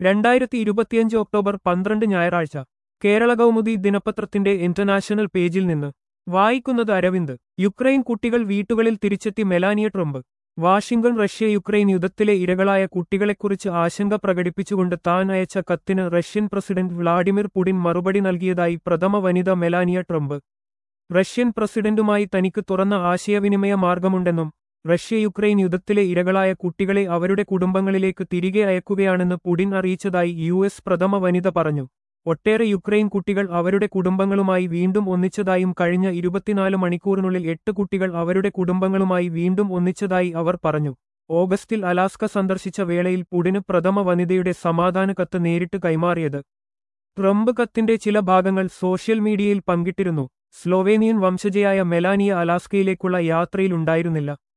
രണ്ടായിരത്തി ഇരുപത്തിയഞ്ച് ഒക്ടോബർ പന്ത്രണ്ട് ഞായറാഴ്ച കേരള കൗമുദി ദിനപത്രത്തിന്റെ ഇന്റർനാഷണൽ പേജിൽ നിന്ന് വായിക്കുന്നത് അരവിന്ദ് യുക്രൈൻ കുട്ടികൾ വീട്ടുകളിൽ തിരിച്ചെത്തി Melania Trump Washington Russia Ukraine യുദ്ധത്തിലെ ഇരകളായ കുട്ടികളെക്കുറിച്ച് ആശങ്ക പ്രകടിപ്പിച്ചുകൊണ്ട് താൻ അയച്ച കത്തിന് റഷ്യൻ പ്രസിഡന്റ് വ്ളാഡിമിർ പുടിൻ മറുപടി നൽകിയതായി പ്രഥമ വനിത മെലാനിയ ട്രംപ് റഷ്യൻ പ്രസിഡന്റുമായി തനിക്ക് തുറന്ന ആശയവിനിമയ മാർഗമുണ്ടെന്നും റഷ്യ യുക്രൈൻ യുദ്ധത്തിലെ ഇരകളായ കുട്ടികളെ അവരുടെ കുടുംബങ്ങളിലേക്ക് തിരികെ അയക്കുകയാണെന്ന് പുടിൻ അറിയിച്ചതായി യു എസ് പ്രഥമ വനിത പറഞ്ഞു ഒട്ടേറെ യുക്രൈൻ കുട്ടികൾ അവരുടെ കുടുംബങ്ങളുമായി വീണ്ടും ഒന്നിച്ചതായും കഴിഞ്ഞ ഇരുപത്തിനാല് മണിക്കൂറിനുള്ളിൽ എട്ട് കുട്ടികൾ അവരുടെ കുടുംബങ്ങളുമായി വീണ്ടും ഒന്നിച്ചതായി അവർ പറഞ്ഞു ഓഗസ്റ്റിൽ അലാസ്ക സന്ദർശിച്ച വേളയിൽ പുടിന് പ്രഥമ വനിതയുടെ സമാധാന കത്ത് നേരിട്ട് കൈമാറിയത് ട്രംപ് കത്തിന്റെ ചില ഭാഗങ്ങൾ സോഷ്യൽ മീഡിയയിൽ പങ്കിട്ടിരുന്നു സ്ലോവേനിയൻ വംശജയായ മെലാനിയ അലാസ്കയിലേക്കുള്ള യാത്രയിലുണ്ടായിരുന്നില്ല